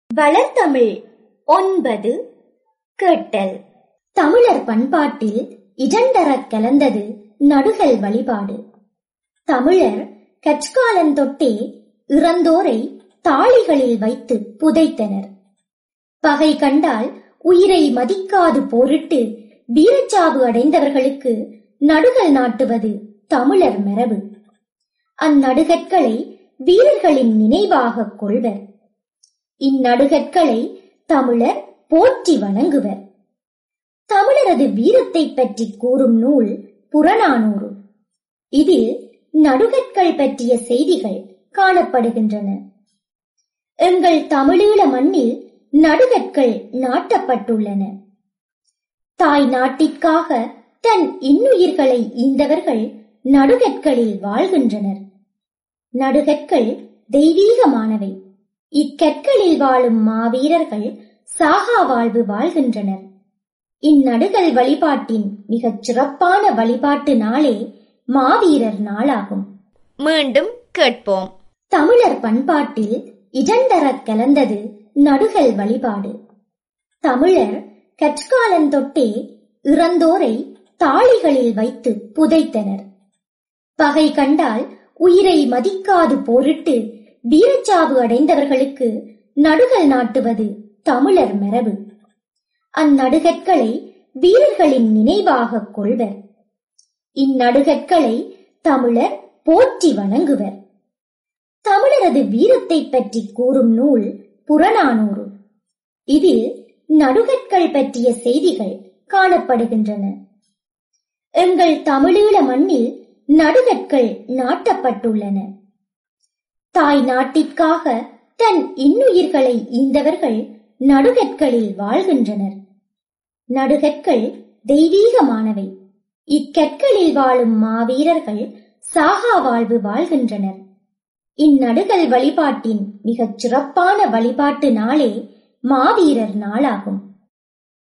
வளர்தமிழ் ஒன்பது கேட்டல் தமிழர் பண்பாட்டில் இடண்டறக் கலந்தது நடுகல் வழிபாடு தமிழர் கற்காலந்தொட்டே இறந்தோரை தாளிகளில் வைத்து புதைத்தனர் பகை கண்டால் உயிரை மதிக்காது போரிட்டு வீரச்சாவு அடைந்தவர்களுக்கு நடுகல் நாட்டுவது தமிழர் மரபு அந்நடுகற்களை வீரர்களின் நினைவாகக் கொள்வர் இந்நடுகற்களை தமிழர் போற்றி வணங்குவர் தமிழரது வீரத்தை பற்றி கூறும் நூல் புறநானூறு இதில் நடுகற்கள் பற்றிய செய்திகள் காணப்படுகின்றன எங்கள் தமிழீழ மண்ணில் நடுகற்கள் நாட்டப்பட்டுள்ளன தாய் நாட்டிற்காக தன் இன்னுயிர்களை ஈந்தவர்கள் நடுகற்களில் வாழ்கின்றனர் நடுகற்கள் தெய்வீகமானவை இக்கற்களில் வாழும் மாவீரர்கள் சாகா வாழ்வு வாழ்கின்றனர் இந்நடுகல் வழிபாட்டின் மிகச் சிறப்பான வழிபாட்டு நாளே மாவீரர் நாளாகும் மீண்டும் கேட்போம் தமிழர் பண்பாட்டில் இடண்டறக் கலந்தது நடுகல் வழிபாடு தமிழர் கற்காலந்தொட்டே இறந்தோரை தாளிகளில் வைத்து புதைத்தனர் பகை கண்டால் உயிரை மதிக்காது போரிட்டு வீரச்சாவு அடைந்தவர்களுக்கு நடுகல் நாட்டுவது தமிழர் மரபு அந்நடுகற்களை வீரர்களின் நினைவாகக் கொள்வர் இந்நடுகற்களை தமிழர் போற்றி வணங்குவர் தமிழரது வீரத்தை பற்றி கூறும் நூல் புறநானூறு இதில் நடுகற்கள் பற்றிய செய்திகள் காணப்படுகின்றன எங்கள் தமிழீழ மண்ணில் நடுகற்கள் நாட்டப்பட்டுள்ளன தாய் நாட்டிற்காக தன் இன்னுயிர்களை ஈந்தவர்கள் நடுகற்களில் வாழ்கின்றனர் நடுகற்கள் தெய்வீகமானவை இக்கற்களில் வாழும் மாவீரர்கள் சாகா வாழ்வு வாழ்கின்றனர் இந்நடுகல் வழிபாட்டின் மிகச் சிறப்பான வழிபாட்டு நாளே மாவீரர் நாளாகும்